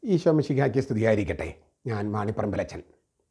ഈശോ മിശിഹാക്കി സ്തുതിയായിരിക്കട്ടെ ഞാൻ മാണിപ്പറമ്പിലച്ചൻ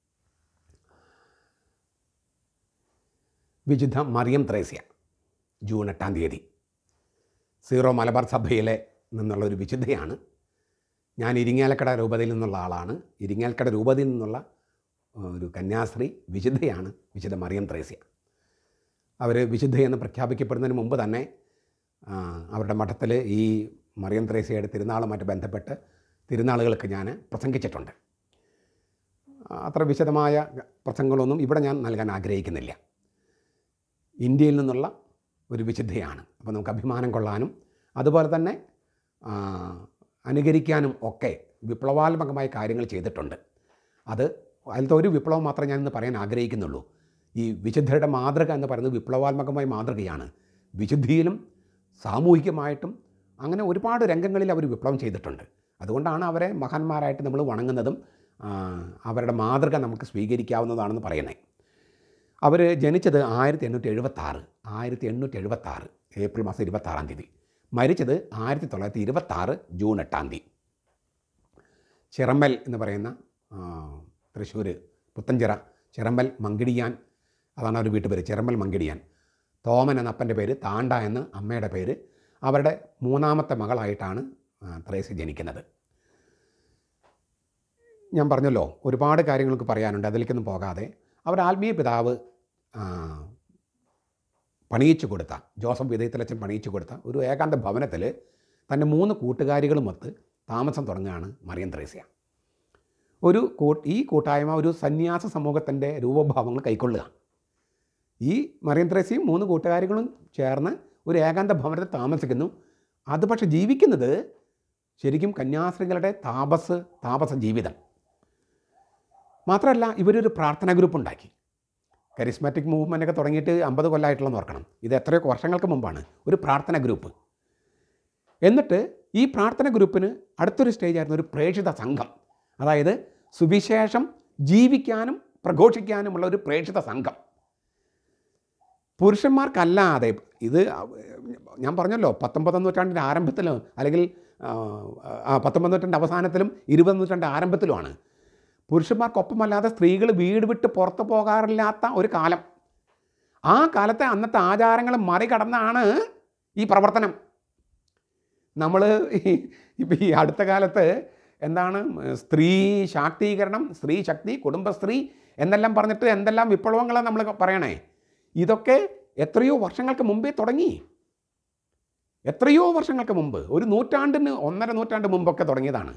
വിശുദ്ധ മറിയം ത്രേസ്യ ജൂൺ എട്ടാം തീയതി സീറോ മലബാർ സഭയിലെ നിന്നുള്ള ഒരു വിശുദ്ധയാണ് ഞാൻ ഇരിങ്ങാലക്കട രൂപതയിൽ നിന്നുള്ള ആളാണ് ഇരിങ്ങാലക്കട രൂപതയിൽ നിന്നുള്ള ആ, ഒരു കന്യാസ്ത്രീ വിശുദ്ധയാണ് വിശുദ്ധ മറിയം ത്രേസ്യ അവർ വിശുദ്ധയെന്ന് പ്രഖ്യാപിക്കപ്പെടുന്നതിന് മുമ്പ് തന്നെ ആ, അവരുടെ മഠത്തിൽ ഈ മറിയം ത്രേസ്യയുടെ തിരുനാളുമായിട്ട് ബന്ധപ്പെട്ട് തിരുനാളുകൾക്ക് ഞാൻ പ്രസംഗിച്ചിട്ടുണ്ട് ആ, അത്ര വിശദമായ പ്രസംഗങ്ങളൊന്നും ഇവിടെ ഞാൻ നൽകാൻ ആഗ്രഹിക്കുന്നില്ല ഇന്ത്യയിൽ നിന്നുള്ള ഒരു വിശുദ്ധയാണ് അപ്പോൾ നമുക്ക് അഭിമാനം കൊള്ളാനും അതുപോലെ തന്നെ ആ, അനുകരിക്കാനും ഒക്കെ വിപ്ലവാത്മകമായ കാര്യങ്ങൾ ചെയ്തിട്ടുണ്ട് അത് അതിലത്തെ ഒരു വിപ്ലവം മാത്രമേ ഞാൻ ഇന്ന് പറയാൻ ആഗ്രഹിക്കുന്നുള്ളൂ ഈ വിശുദ്ധരുടെ മാതൃക എന്ന് പറയുന്നത് വിപ്ലവാത്മകമായ മാതൃകയാണ് വിശുദ്ധിയിലും സാമൂഹികമായിട്ടും അങ്ങനെ ഒരുപാട് രംഗങ്ങളിൽ അവർ വിപ്ലവം ചെയ്തിട്ടുണ്ട് അതുകൊണ്ടാണ് അവരെ മഹാന്മാരായിട്ട് നമ്മൾ വണങ്ങുന്നതും ആ, അവരുടെ മാതൃക നമുക്ക് സ്വീകരിക്കാവുന്നതാണെന്ന് പറയുന്നത് അവർ ജനിച്ചത് ആയിരത്തി എണ്ണൂറ്റി എഴുപത്താറ് ആയിരത്തി എണ്ണൂറ്റി എഴുപത്താറ് ഏപ്രിൽ മാസം ഇരുപത്താറാം തീയതി മരിച്ചത് ആയിരത്തി തൊള്ളായിരത്തി ഇരുപത്താറ് ജൂൺ എട്ടാം തീയതി ചിറമ്പൽ എന്ന് പറയുന്ന തൃശ്ശൂർ പുത്തഞ്ചിറ ചിറമ്പൽ മങ്കിടിയാൻ അതാണ് അവർ വീട്ടുപേര് ചിറമ്പൽ മങ്കിടിയാൻ തോമൻ എന്ന അപ്പൻ്റെ പേര് താണ്ട എന്ന് അമ്മയുടെ പേര് അവരുടെ മൂന്നാമത്തെ മകളായിട്ടാണ് ആ, ത്രേസ്യ ജനിക്കുന്നത് ഞാൻ പറഞ്ഞല്ലോ ഒരുപാട് കാര്യങ്ങൾക്ക് പറയാനുണ്ട് അതിലേക്കൊന്നും പോകാതെ അവരുടെ ആത്മീയ പിതാവ് ആ, പണിയിച്ചു കൊടുത്ത ജോസഫ് വിധേയത്തിലച്ഛൻ പണിയിച്ചു കൊടുത്ത ഒരു ഏകാന്ത ഭവനത്തിൽ തൻ്റെ മൂന്ന് കൂട്ടുകാരികളുമൊത്ത് താമസം തുടങ്ങുകയാണ് മറിയം ത്രേസ്യ ഒരു കൂ ഈ കൂട്ടായ്മ ഒരു സന്യാസ സമൂഹത്തിൻ്റെ രൂപഭാവങ്ങൾ കൈക്കൊള്ളുക ഈ മറിയം ത്രേസ്യയും മൂന്ന് കൂട്ടുകാരികളും ചേർന്ന് ഒരു ഏകാന്ത ഭവനത്തിൽ താമസിക്കുന്നു അത് പക്ഷെ ജീവിക്കുന്നത് ശരിക്കും കന്യാസ്ത്രീകളുടെ താപസ് താപസ ജീവിതം മാത്രമല്ല ഇവരൊരു പ്രാർത്ഥനാ ഗ്രൂപ്പ് ഉണ്ടാക്കി കരിസ്മാറ്റിക് മൂവ്മെൻ്റ് ഒക്കെ തുടങ്ങിയിട്ട് അമ്പത് കൊല്ലമായിട്ടുള്ളതെന്ന് ഓർക്കണം ഇത് എത്രയോ വർഷങ്ങൾക്ക് മുമ്പാണ് ഒരു പ്രാർത്ഥന ഗ്രൂപ്പ് എന്നിട്ട് ഈ പ്രാർത്ഥന ഗ്രൂപ്പിന് അടുത്തൊരു സ്റ്റേജ് ആയിരുന്നു ഒരു പ്രേക്ഷിത സംഘം അതായത് സുവിശേഷം ജീവിക്കാനും പ്രഘോഷിക്കാനുമുള്ള ഒരു പ്രേക്ഷിത സംഘം പുരുഷന്മാർക്കല്ലാതെ ഇത് ഞാൻ പറഞ്ഞല്ലോ പത്തൊമ്പതാം നൂറ്റാണ്ടിൻ്റെ ആരംഭത്തിലും അല്ലെങ്കിൽ ആ, ആ, പത്തൊമ്പതാം നൂറ്റാണ്ട് അവസാനത്തിലും ഇരുപതാം നൂറ്റാണ്ട് ആരംഭത്തിലുമാണ് പുരുഷന്മാർക്കൊപ്പമല്ലാതെ സ്ത്രീകൾ വീട് വിട്ട് പുറത്തു പോകാറില്ലാത്ത ഒരു കാലം ആ കാലത്തെ അന്നത്തെ ആചാരങ്ങൾ മറികടന്നാണ് ഈ പ്രവർത്തനം നമ്മൾ ഇപ്പം ഈ അടുത്ത കാലത്ത് എന്താണ് സ്ത്രീ ശാക്തീകരണം സ്ത്രീ ശക്തി കുടുംബസ്ത്രീ എന്നെല്ലാം പറഞ്ഞിട്ട് എന്തെല്ലാം വിപ്ലവങ്ങളാണ് നമ്മൾ പറയണേ ഇതൊക്കെ എത്രയോ വർഷങ്ങൾക്ക് മുമ്പേ തുടങ്ങി എത്രയോ വർഷങ്ങൾക്ക് മുമ്പ് ഒരു നൂറ്റാണ്ടിന് ഒന്നര നൂറ്റാണ്ട് മുമ്പൊക്കെ തുടങ്ങിയതാണ്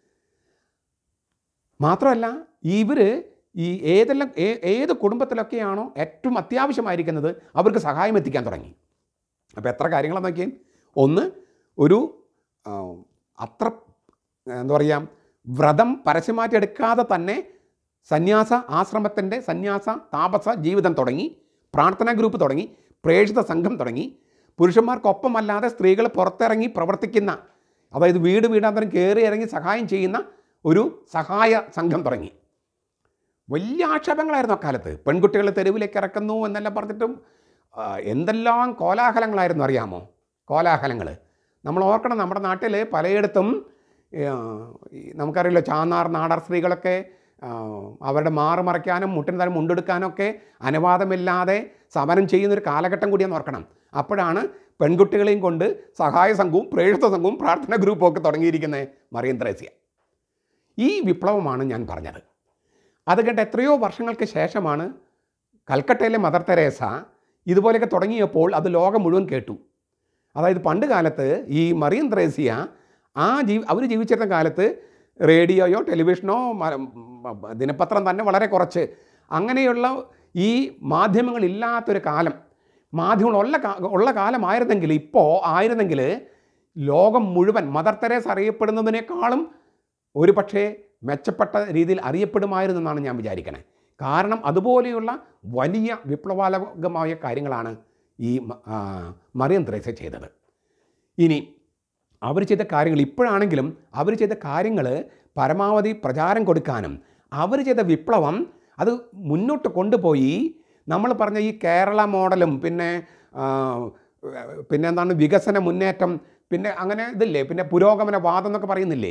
മാത്രമല്ല ഇവർ ഈ ഏതെല്ലാം ഏ- ഏത് കുടുംബത്തിലൊക്കെയാണോ ഏറ്റവും അത്യാവശ്യമായിരിക്കുന്നത് അവർക്ക് സഹായം എത്തിക്കാൻ തുടങ്ങി അപ്പോൾ എത്ര കാര്യങ്ങളാണ് നോക്കിയാൽ ഒന്ന് ഒരു ആ, അത്ര എന്താ പറയുക വ്രതം പരസ്യമാറ്റി എടുക്കാതെ തന്നെ സന്യാസ ആശ്രമത്തിൻ്റെ സന്യാസ താപസ ജീവിതം തുടങ്ങി പ്രാർത്ഥനാ ഗ്രൂപ്പ് തുടങ്ങി പ്രേക്ഷിത സംഘം തുടങ്ങി പുരുഷന്മാർക്കൊപ്പമല്ലാതെ സ്ത്രീകൾ പുറത്തിറങ്ങി പ്രവർത്തിക്കുന്ന അതായത് വീട് വീടാന്തരം കയറി ഇറങ്ങി സഹായം ചെയ്യുന്ന ഒരു സഹായ സംഘം തുടങ്ങി വലിയ ആക്ഷേപങ്ങളായിരുന്നു അക്കാലത്ത് പെൺകുട്ടികൾ തെരുവിലേക്ക് ഇറക്കുന്നു എന്നെല്ലാം പറഞ്ഞിട്ടും ആ, എന്തെല്ലാം കോലാഹലങ്ങളായിരുന്നു അറിയാമോ കോലാഹലങ്ങൾ നമ്മൾ ഓർക്കണം നമ്മുടെ നാട്ടിൽ പലയിടത്തും ആ, ഈ നമുക്കറിയില്ലോ ചാന്നാർ നാടാർ സ്ത്രീകളൊക്കെ ആ, അവരുടെ മാറ് മറയ്ക്കാനും മുട്ടിന് തരം മുണ്ടെടുക്കാനൊക്കെ അനുവാദമില്ലാതെ സമരം ചെയ്യുന്നൊരു കാലഘട്ടം കൂടിയെന്ന് ഓർക്കണം അപ്പോഴാണ് പെൺകുട്ടികളെയും കൊണ്ട് സഹായ സംഘവും പ്രേക്ഷിത സംഘവും പ്രാർത്ഥന ഗ്രൂപ്പും ഒക്കെ തുടങ്ങിയിരിക്കുന്നത് മറിയം ത്രേസ്യ ഈ വിപ്ലവമാണ് ഞാൻ പറഞ്ഞത് അത് കേട്ട് എത്രയോ വർഷങ്ങൾക്ക് ശേഷമാണ് കൽക്കട്ടയിലെ മദർ തെരേസ ഇതുപോലെയൊക്കെ തുടങ്ങിയപ്പോൾ അത് ലോകം മുഴുവൻ കേട്ടു അതായത് പണ്ട് കാലത്ത് ഈ മറിയം ത്രേസ്യ ആ ജീ അവർ ജീവിച്ചിരുന്ന കാലത്ത് റേഡിയോയോ ടെലിവിഷനോ മ- മ- ദിനപത്രം തന്നെ വളരെ കുറച്ച് അങ്ങനെയുള്ള ഈ മാധ്യമങ്ങളില്ലാത്തൊരു കാലം മാധ്യമങ്ങളുള്ള കാ- ഉള്ള കാലമായിരുന്നെങ്കിൽ ഇപ്പോൾ ആയിരുന്നെങ്കിൽ ലോകം മുഴുവൻ മദർ തെരേസ അറിയപ്പെടുന്നതിനേക്കാളും ഒരു പക്ഷേ മെച്ചപ്പെട്ട രീതിയിൽ അറിയപ്പെടുമായിരുന്നു എന്നാണ് ഞാൻ വിചാരിക്കണേ കാരണം അതുപോലെയുള്ള വലിയ വിപ്ലവാത്മകമായ കാര്യങ്ങളാണ് ഈ മ- ആ, മറിയം ത്രേസ്യ ചെയ്തത് ഇനി അവർ ചെയ്ത കാര്യങ്ങൾ ഇപ്പോഴാണെങ്കിലും അവർ ചെയ്ത കാര്യങ്ങൾ പരമാവധി പ്രചാരം കൊടുക്കാനും അവർ ചെയ്ത വിപ്ലവം അത് മുന്നോട്ട് കൊണ്ടുപോയി നമ്മൾ പറഞ്ഞ ഈ കേരള മോഡലും പിന്നെ ആ, പിന്നെ എന്താണ് വികസന മുന്നേറ്റം പിന്നെ അങ്ങനെ ഇതില്ലേ പിന്നെ പുരോഗമന വാദം എന്നൊക്കെ പറയുന്നില്ലേ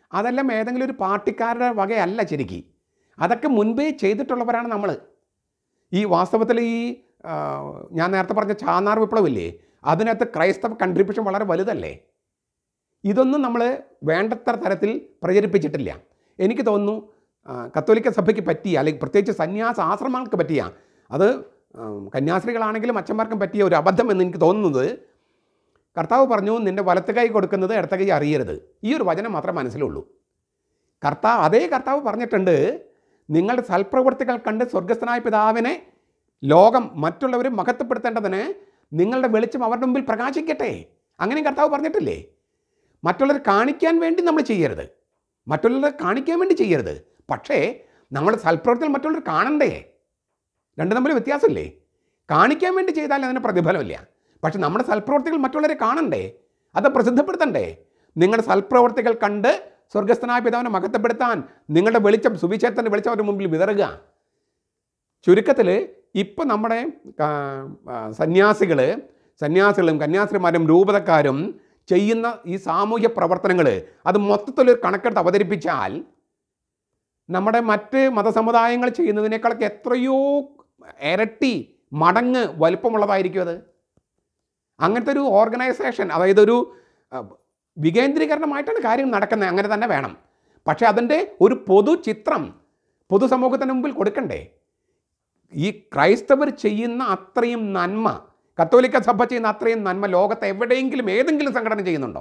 അതെല്ലാം ഏതെങ്കിലും ഒരു പാർട്ടിക്കാരുടെ വകയല്ല ശരിക്ക് അതൊക്കെ മുൻപേ ചെയ്തിട്ടുള്ളവരാണ് നമ്മൾ ഈ വാസ്തവത്തിൽ ഈ ആ, ഞാൻ നേരത്തെ പറഞ്ഞ ചാന്നാർ വിപ്ലവമില്ലേ അതിനകത്ത് ക്രൈസ്തവ കൺട്രിബ്യൂഷൻ വളരെ വലുതല്ലേ ഇതൊന്നും നമ്മൾ വേണ്ടത്ര തരത്തിൽ പ്രചരിപ്പിച്ചിട്ടില്ല എനിക്ക് തോന്നുന്നു ആ, കത്തോലിക്ക സഭയ്ക്ക് പറ്റിയ അല്ലെങ്കിൽ പ്രത്യേകിച്ച് സന്യാസ ആശ്രമങ്ങൾക്ക് പറ്റിയ അത് ഉം, കന്യാസ്ത്രീകളാണെങ്കിലും അച്ഛന്മാർക്കും പറ്റിയ ഒരു അബദ്ധം എന്ന് എനിക്ക് തോന്നുന്നത് കർത്താവ് പറഞ്ഞു നിൻ്റെ വലത്ത് കൈ കൊടുക്കുന്നത് ഇടത്ത കൈ അറിയരുത് ഈ ഒരു വചനം മാത്രമേ മനസ്സിലുള്ളൂ കർത്താവ് അതേ കർത്താവ് പറഞ്ഞിട്ടുണ്ട് നിങ്ങളുടെ സൽപ്രവൃത്തികൾ കണ്ട് സ്വർഗസ്ഥനായ പിതാവിനെ ലോകം മറ്റുള്ളവർ മഹത്വപ്പെടുത്തേണ്ടതിന് നിങ്ങളുടെ വെളിച്ചം അവരുടെ മുമ്പിൽ പ്രകാശിക്കട്ടെ അങ്ങനെയും കർത്താവ് പറഞ്ഞിട്ടില്ലേ മറ്റുള്ളവരെ കാണിക്കാൻ വേണ്ടി നമ്മൾ ചെയ്യരുത് മറ്റുള്ളവരെ കാണിക്കാൻ വേണ്ടി ചെയ്യരുത് പക്ഷേ നമ്മുടെ സൽപ്രവൃത്തികൾ മറ്റുള്ളവർ കാണണ്ടേ രണ്ടും തമ്മിൽ വ്യത്യാസമില്ലേ കാണിക്കാൻ വേണ്ടി ചെയ്താൽ അതിന് പ്രതിഫലമില്ല പക്ഷെ നമ്മുടെ സൽപ്രവൃത്തികൾ മറ്റുള്ളവരെ കാണണ്ടേ അത് പ്രസിദ്ധപ്പെടുത്തണ്ടേ നിങ്ങളുടെ സൽപ്രവൃത്തികൾ കണ്ട് സ്വർഗസ്ഥനായ പിതാവിനെ മഹത്വപ്പെടുത്താൻ നിങ്ങളുടെ വെളിച്ചം സുവിശേഷത്തിൻ്റെ വെളിച്ചം അവരുടെ മുമ്പിൽ വിതറുക ചുരുക്കത്തിൽ ഇപ്പം നമ്മുടെ സന്യാസികൾ സന്യാസികളും കന്യാസ്ത്രീമാരും രൂപതക്കാരും ചെയ്യുന്ന ഈ സാമൂഹ്യ പ്രവർത്തനങ്ങൾ അത് മൊത്തത്തിലൊരു കണക്കെടുത്ത് അവതരിപ്പിച്ചാൽ നമ്മുടെ മറ്റ് മതസമുദായങ്ങൾ ചെയ്യുന്നതിനേക്കാളൊക്കെ എത്രയോ ഇരട്ടി മടങ്ങ് വലിപ്പമുള്ളതായിരിക്കും അത് അങ്ങനത്തെ ഒരു ഓർഗനൈസേഷൻ അതായത് ഒരു അഹ്, വികേന്ദ്രീകരണമായിട്ടാണ് കാര്യം നടക്കുന്നത് അങ്ങനെ തന്നെ വേണം പക്ഷേ അതിൻ്റെ ഒരു പൊതു ചിത്രം പൊതുസമൂഹത്തിന് മുമ്പിൽ കൊടുക്കണ്ടേ ഈ ക്രൈസ്തവർ ചെയ്യുന്ന അത്രയും നന്മ കത്തോലിക്ക സഭ ചെയ്യുന്ന അത്രയും നന്മ ലോകത്ത് എവിടെയെങ്കിലും ഏതെങ്കിലും സംഘടന ചെയ്യുന്നുണ്ടോ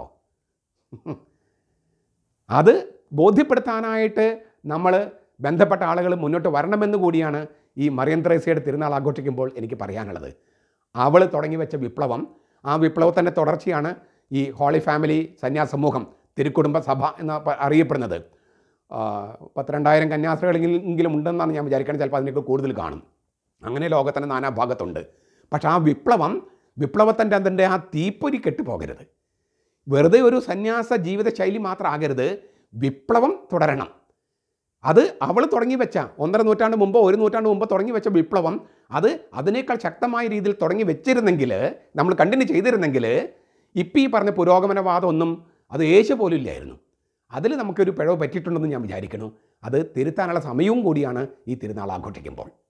അത് ബോധ്യപ്പെടുത്താനായിട്ട് നമ്മൾ ബന്ധപ്പെട്ട ആളുകൾ മുന്നോട്ട് വരണമെന്ന് കൂടിയാണ് ഈ മറിയം ത്രേസ്യയുടെ തിരുനാൾ ആഘോഷിക്കുമ്പോൾ എനിക്ക് പറയാനുള്ളത് അവൾ തുടങ്ങി വെച്ച വിപ്ലവം ആ വിപ്ലവത്തിൻ്റെ തുടർച്ചയാണ് ഈ ഹോളി ഫാമിലി സന്യാസ സമൂഹം തിരുക്കുടുംബ സഭ എന്ന് പ- അറിയപ്പെടുന്നത് ആ, പത്തിരണ്ടായിരം കന്യാസ്ത്രീകളെങ്കിലും ഉണ്ടെന്നാണ് ഞാൻ വിചാരിക്കുന്നത് ചിലപ്പോൾ അതിനൊക്കെ കൂടുതൽ കാണും അങ്ങനെ ലോകത്തിൻ്റെ നാനാഭാഗത്തുണ്ട് പക്ഷേ ആ വിപ്ലവം വിപ്ലവത്തിൻ്റെ അതിൻ്റെ ആ തീപ്പൊരി കെട്ടുപോകരുത് വെറുതെ ഒരു സന്യാസ ജീവിത ശൈലി മാത്രം ആകരുത് വിപ്ലവം തുടരണം അത് അവൾ തുടങ്ങി വെച്ച ഒന്നര നൂറ്റാണ്ട് മുമ്പോ ഒരു നൂറ്റാണ്ട് മുമ്പോ തുടങ്ങി വെച്ച വിപ്ലവം അത് അതിനേക്കാൾ ശക്തമായ രീതിയിൽ തുടങ്ങി വെച്ചിരുന്നെങ്കിൽ നമ്മൾ കണ്ടിന്യൂ ചെയ്തിരുന്നെങ്കിൽ ഇപ്പം ഈ പറഞ്ഞ പുരോഗമനവാദം ഒന്നും അത് യേശു പോലും ഇല്ലായിരുന്നു അതിൽ നമുക്കൊരു പിഴവ് പറ്റിയിട്ടുണ്ടെന്ന് ഞാൻ വിചാരിക്കുന്നു അത് തിരുത്താനുള്ള സമയവും കൂടിയാണ് ഈ തിരുനാൾ ആഘോഷിക്കുമ്പോൾ